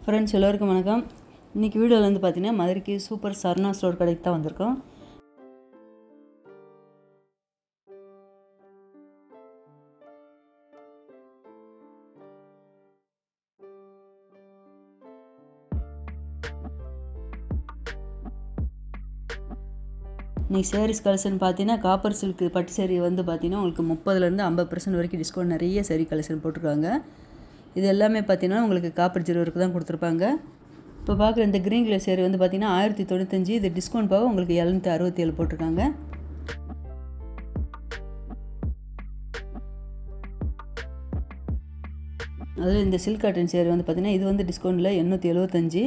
friends எல்லோருக்கும் வணக்கம் இன்றைக்கி வீடியோவில் வந்து பார்த்தீங்கன்னா மதுரைக்கு சூப்பர் சரணா ஸ்டோர் கடைக்கு தான் வந்திருக்கோம் இன்றைக்கி சாரீஸ் கலெக்ஷன் பார்த்தீங்கன்னா காப்பர் சில்க் பட்டு சேரீ வந்து பார்த்தீங்கன்னா உங்களுக்கு முப்பதுலேருந்து ஐம்பது பர்சன்ட் வரைக்கும் டிஸ்கவுண்ட் நிறைய சாரீ கலெக்ஷன் போட்டிருக்காங்க இது எல்லாமே பார்த்தீங்கன்னா உங்களுக்கு காப்பர் ஜீரோருக்கு தான் கொடுத்துருப்பாங்க இப்போ பார்க்குற இந்த க்ரீன் கலர் சேரீ வந்து பார்த்தீங்கன்னா ஆயிரத்தி தொண்ணூத்தஞ்சு இது டிஸ்கவுண்ட் போக உங்களுக்கு எழுநூற்றி அறுபத்தி ஏழு போட்டிருக்காங்க அதில் இந்த சில்க் காட்டன் சேரீ வந்து பார்த்தீங்கன்னா இது வந்து டிஸ்கவுண்ட்டில் எண்ணூற்றி எழுபத்தஞ்சி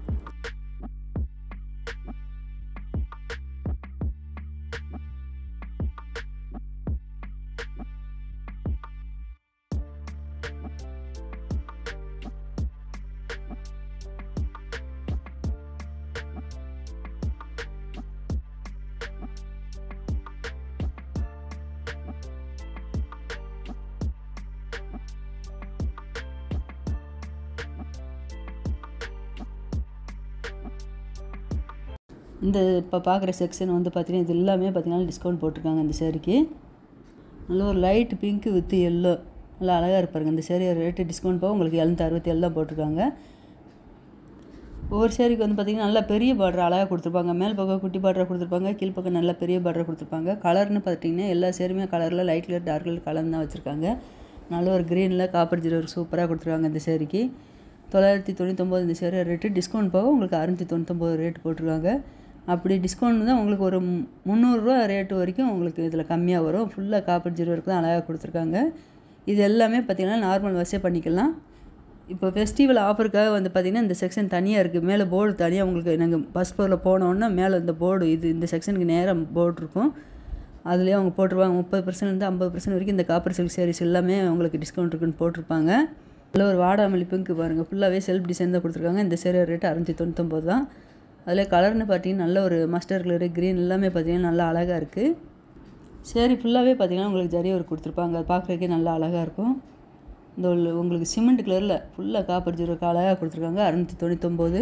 இந்த இப்போ பார்க்குற செக்ஷன் வந்து பார்த்தீங்கன்னா இது எல்லாமே பார்த்தீங்கன்னா டிஸ்கவுண்ட் போட்டிருக்காங்க இந்த சேரீக்கு நல்ல ஒரு லைட் பிங்க்கு வித் எல்லோ நல்லா அழகாக இருப்பாருங்க இந்த சேரீ ரேட்டு டிஸ்கவுண்ட் போக உங்களுக்கு எழுநூற்றி அறுபத்தி ஏழு தான் போட்டிருக்காங்க ஒவ்வொரு சேரீக்கு வந்து பார்த்திங்கன்னா நல்லா பெரிய பார்டர் அழகாக கொடுத்துருப்பாங்க மேல் பக்கம் குட்டி பார்டரை கொடுத்துருப்பாங்க கீழ் பக்கம் நல்ல பெரிய பார்டரை கொடுத்துருப்பாங்க கலர்னு பார்த்திங்கன்னா எல்லா சேரீமே கலரில் light colour dark colour colour தான் வச்சுருக்காங்க நல்ல ஒரு க்ரீனில் காப்பர் ஜீரோ சூப்பராக கொடுத்துருக்காங்க இந்த சேரீக்கு தொள்ளாயிரத்தி தொண்ணூத்தொம்பது இந்த சேரீ ரேட்டு டிஸ்கவுண்ட் போக உங்களுக்கு அறுநூற்றி தொண்ணூத்தொம்பது ரேட் போட்டிருக்காங்க அப்படி டிஸ்கவுண்ட் தான் உங்களுக்கு ஒரு முந்நூறுரூவா ரேட்டு வரைக்கும் உங்களுக்கு இதில் கம்மியாக வரும் ஃபுல்லாக காப்பர் ஜீரோ வரைக்கும் தான் அழகாக கொடுத்துருக்காங்க இது எல்லாமே பார்த்திங்கன்னா நார்மல் வசே பண்ணிக்கலாம் இப்போ ஃபெஸ்டிவல் ஆஃபருக்காக வந்து பார்த்திங்கன்னா இந்த செக்ஷன் தனியாக இருக்குது மேலே போர்டு தனியாக உங்களுக்கு நாங்கள் பஸ் ஃப்ளோரில் போனோன்னா மேலே இந்த போர்டு இது இந்த செக்ஷனுக்கு நேரம் போர்டு இருக்கும் அதுலேயே அவங்க போட்டிருப்பாங்க முப்பது பர்சன்ட்லேருந்து ஐம்பது பர்சன்ட் வரைக்கும் இந்த காப்பர் சில்க் சாரீஸ் எல்லாமே உங்களுக்கு டிஸ்கவுண்ட் இருக்குன்னு போட்டிருப்பாங்க அதில் ஒரு வாடாமல்லி பிங்க்கு பாருங்கள் ஃபுல்லாகவே செல்ஃப் டிசைன் தான் கொடுத்துருக்காங்க இந்த சேரீ ரேட்டு அறுநூற்றி தொண்ணூத்தொம்பது தான் அதில் கலர்னு பார்த்தீங்கன்னா நல்ல ஒரு மஸ்டர் கலரு க்ரீன் எல்லாமே பார்த்தீங்கன்னா நல்லா அழகாக இருக்குது சேரீ ஃபுல்லாகவே பார்த்தீங்கன்னா உங்களுக்கு ஜரி ஒரு கொடுத்துருப்பாங்க அது பார்க்குறதுக்கே நல்லா அழகாக இருக்கும் இந்த உங்களுக்கு சிமெண்ட் கலரில் ஃபுல்லாக காப்பர் ஜீரோ அழகாக கொடுத்துருக்காங்க அறுநூற்றி தொண்ணூத்தொம்பது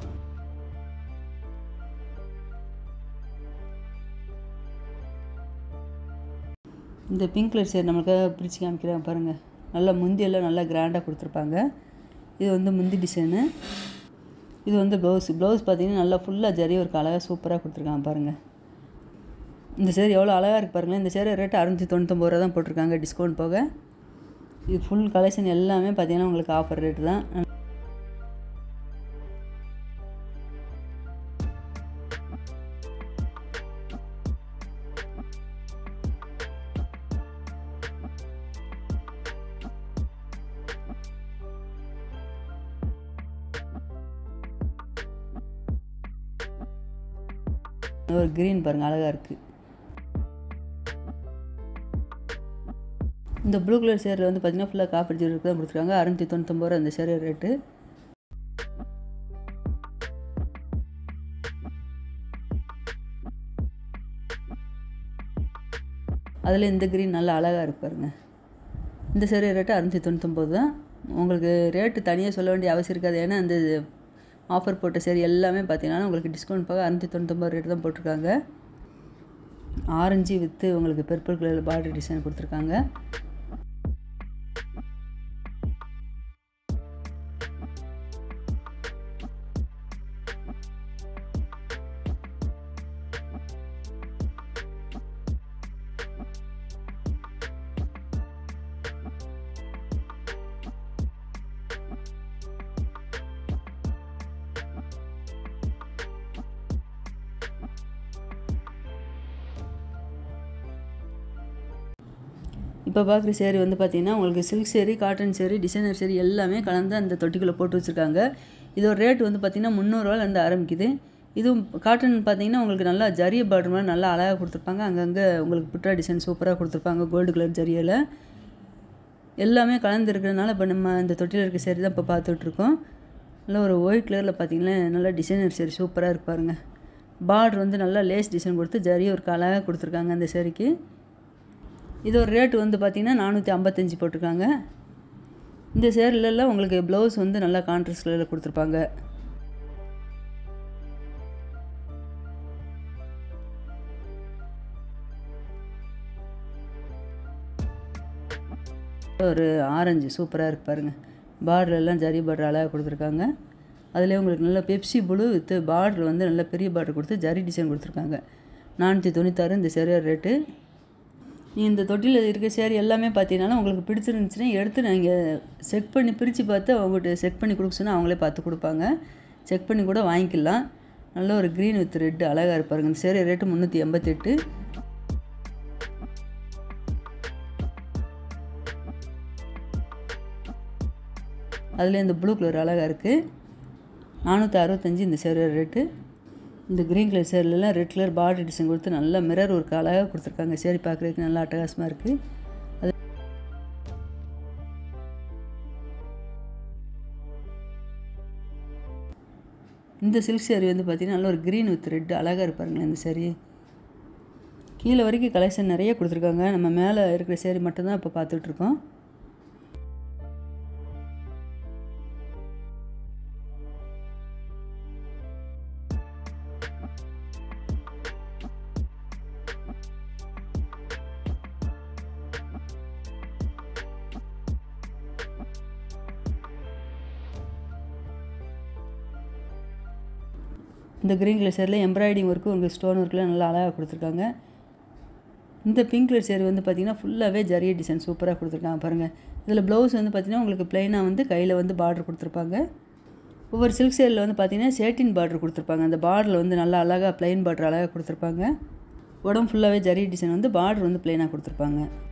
இந்த பிங்க் கலர் சேர் நம்மளுக்காக பிரித்து காமிக்கிறாங்க பாருங்கள் நல்லா முந்தியெல்லாம் நல்லா கிராண்டாக கொடுத்துருப்பாங்க இது வந்து முந்தி டிசைனு இது வந்து ப்ளவுஸ் ப்ளவுஸ் பார்த்தீங்கன்னா நல்லா ஃபுல்லாக ஜரி ஒரு அழகாக சூப்பராக கொடுத்துருக்காங்க பாருங்கள் இந்த சேர் எவ்வளோ அழகாக இருக்குது பாருங்களேன் இந்த சேர் ரேட்டு அறுநூற்றி தொண்ணூத்தொம்பது ரூபா தான் போட்டிருக்காங்க டிஸ்கவுண்ட் போக இது ஃபுல் கலெக்ஷன் எல்லாமே பார்த்தீங்கன்னா உங்களுக்கு ஆஃபர் ரேட்டு தான் ஒரு க்ரீன் பாருங்கள் அழகாக இருக்குது இந்த ப்ளூ கலர் சேரில் வந்து பார்த்திங்கன்னா ஃபுல்லாக காப்பர் ஜீரோ தான் கொடுத்துருக்காங்க அறுநூற்றி தொண்ணூத்தொம்பது ரூபா இந்த சேரி ரேட்டு அதில் இந்த க்ரீன் நல்லா அழகாக இருப்பாருங்க இந்த சேரி ரேட்டு அறுநூற்றி தொண்ணூத்தொம்பது தான் உங்களுக்கு ரேட்டு தனியாக சொல்ல வேண்டிய அவசியம் இருக்காது ஏன்னா அந்த ஆஃபர் போட்ட சரி எல்லாமே பார்த்தீங்கன்னா உங்களுக்கு டிஸ்கவுண்ட் போக அறுநூற்றி தொண்ணூத்தொம்பது ரேட்டு தான் போட்டிருக்காங்க ஆரஞ்சு வித்து உங்களுக்கு பர்பிள் கலரில் பார்டர் டிசைன் கொடுத்துருக்காங்க இப்போ பார்க்குற சேரீ வந்து பார்த்திங்கன்னா உங்களுக்கு silk sari cotton sari designer sari எல்லாமே கலந்து அந்த தொட்டிக்குள்ளே போட்டு வச்சுருக்காங்க இதோட ரேட் வந்து பார்த்திங்கன்னா முந்நூறுவாலேருந்து ஆரம்பிக்குது இதுவும் காட்டன் பார்த்தீங்கன்னா உங்களுக்கு நல்லா ஜரிய பார்டர் மாதிரி நல்லா அழகாக கொடுத்துருப்பாங்க அங்கங்கே உங்களுக்கு புட்டா டிசைன் சூப்பராக கொடுத்துருப்பாங்க கோல்டு கலர் ஜரியில் எல்லாமே கலந்து இருக்கிறதுனால இப்போ நம்ம இந்த தொட்டியில் இருக்க சேரீ தான் இப்போ பார்த்துட்ருக்கோம் நல்லா ஒரு ஒயிட் கலரில் பார்த்தீங்கன்னா நல்லா டிசைனர் சேரீ சூப்பராக இருப்பாருங்க பார்டர் வந்து நல்லா லேஸ் டிசைன் கொடுத்து ஜரி ஒரு அழகாக கொடுத்துருக்காங்க அந்த சேரீக்கு இதோட ரேட்டு வந்து பார்த்திங்கன்னா நானூற்றி ஐம்பத்தஞ்சு போட்டிருக்காங்க இந்த சேரீலலாம் உங்களுக்கு ப்ளவுஸ் வந்து நல்லா கான்ட்ராஸ்ட் கலரில் கொடுத்துருப்பாங்க ஒரு ஆரஞ்சு சூப்பராக இருக்கு பாருங்கள் பார்டர் எல்லாம் ஜரி பார்டர் அழகாக கொடுத்துருக்காங்க அதில் உங்களுக்கு நல்ல பெப்சி ப்ளூ வித் பார்டர் வந்து நல்ல பெரிய பார்டர் கொடுத்து ஜரி டிசைன் கொடுத்துருக்காங்க நானூற்றி தொண்ணூத்தாறு இந்த சேரீயோட ரேட்டு நீ இந்த தொட்டியில் இருக்க சேரீ எல்லாமே பார்த்தீங்கன்னா உங்களுக்கு பிடிச்சிருந்துச்சுன்னா எடுத்து நீங்கள் செக் பண்ணி பிரித்து பார்த்து அவங்ககிட்ட செக் பண்ணி கொடுக்க சொன்னால் அவங்களே பார்த்து கொடுப்பாங்க செக் பண்ணி கூட வாங்கிக்கலாம் நல்ல ஒரு க்ரீன் வித் ரெட் அழகாக இருப்பாருங்க இந்த சேரீ ரேட்டு முந்நூற்றி எண்பத்தெட்டு அதில் இந்த ப்ளூ கலர் அழகாக இருக்குது நானூற்றி அறுபத்தஞ்சி இந்த சேரீயோட ரேட்டு இந்த க்ரீன் கலர் சேரீலாம் ரெட் கலர் பார்டர் டிசைன் கொடுத்து நல்லா மிரர் ஒர்க் அழகாக கொடுத்துருக்காங்க சேரீ பார்க்குறதுக்கு நல்லா அட்டகாசமாக இருக்குது அது இந்த சில்க் சேரீ வந்து பார்த்திங்கன்னா நல்ல ஒரு க்ரீன் வித் ரெட் அழகாக இருப்பாருங்களேன் இந்த சேரீ கீழே வரைக்கும் கலெக்ஷன் நிறைய கொடுத்துருக்காங்க நம்ம மேலே இருக்கிற சேரீ மட்டும்தான் இப்போ பார்த்துட்ருக்கோம் இந்த க்ரீன் கலர் சேரில் எம்ப்ராய்டிங் ஒர்க்கு உங்களுக்கு ஸ்டோன் ஒர்க்லாம் நல்லா அழகாக கொடுத்துருக்காங்க இந்த பிங்க் கலர் சேரீ வந்து பார்த்திங்கன்னா ஃபுல்லாகவே ஜரிய டிசைன் சூப்பராக கொடுத்துருக்காங்க பாருங்கள் இதில் ப்ளவுஸ் வந்து பார்த்திங்கன்னா உங்களுக்கு ப்ளைனாக வந்து கையில் வந்து பார்டர் கொடுத்துருப்பாங்க ஒவ்வொரு சில்க் சேரில் வந்து பார்த்திங்கன்னா சேட்டின் பார்டர் கொடுத்துருப்பாங்க அந்த பார்டரில் வந்து நல்லா அழகாக ப்ளைன் பார்டர் அழகாக கொடுத்துருப்பாங்க உடம்பு ஃபுல்லாகவே ஜரி டிசைன் வந்து பார்டர் வந்து ப்ளைனாக கொடுத்துருப்பாங்க